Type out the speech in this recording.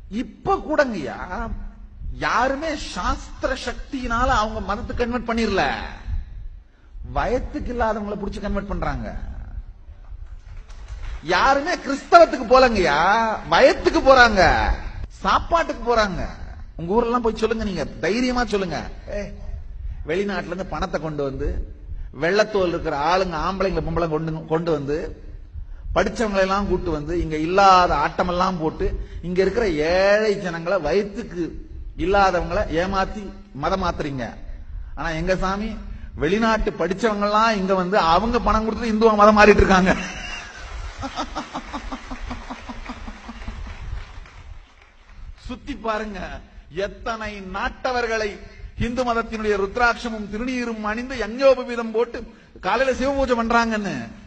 இப்ப கூடங்கய்யா யாருமே சாஸ்திர சக்தியினால அவங்க மதத்தை கன்வெர்ட் பண்ணிரல வயத்துக்கு இல்லாதவங்களை புடிச்சு கன்வெர்ட் பண்றாங்க யாருமே கிறிஸ்தவத்துக்கு போலங்கய்யா வயத்துக்கு போறாங்க சாப்பாட்டுக்கு போறாங்க உங்க ஊர்ல போய் சொல்லுங்க நீங்க தைரியமா சொல்லுங்க ஏய், வெளிநாட்டுல இருந்து பணத்தை கொண்டு வந்து வெள்ளத்தோல் இருக்கிற ஆளுங்க ஆம்பளைங்களை பொம்பளை கொண்டு கொண்டு வந்து படிச்சவங்களை எல்லாம் கூட்டு வந்து இங்க இல்லாத ஆட்டமெல்லாம் போட்டு இங்க இருக்கிற ஏழை ஜனங்களை வயிற்றுக்கு இல்லாதவங்களை ஏமாத்தி மதம் மாத்துறீங்க ஆனா எங்க சாமி வெளிநாட்டு படிச்சவங்க எல்லாம் இங்க வந்து அவங்க பணம் கொடுத்து இந்துவா மதம் மாறிட்டு இருக்காங்க சுத்தி பாருங்க எத்தனை நாட்டவர்களை இந்து மதத்தினுடைய ருத்ராட்சமும் திருநீரும் அணிந்து யஞ்ஞோபவீதம் போட்டு காலையில சிவபூஜை பண்றாங்கன்னு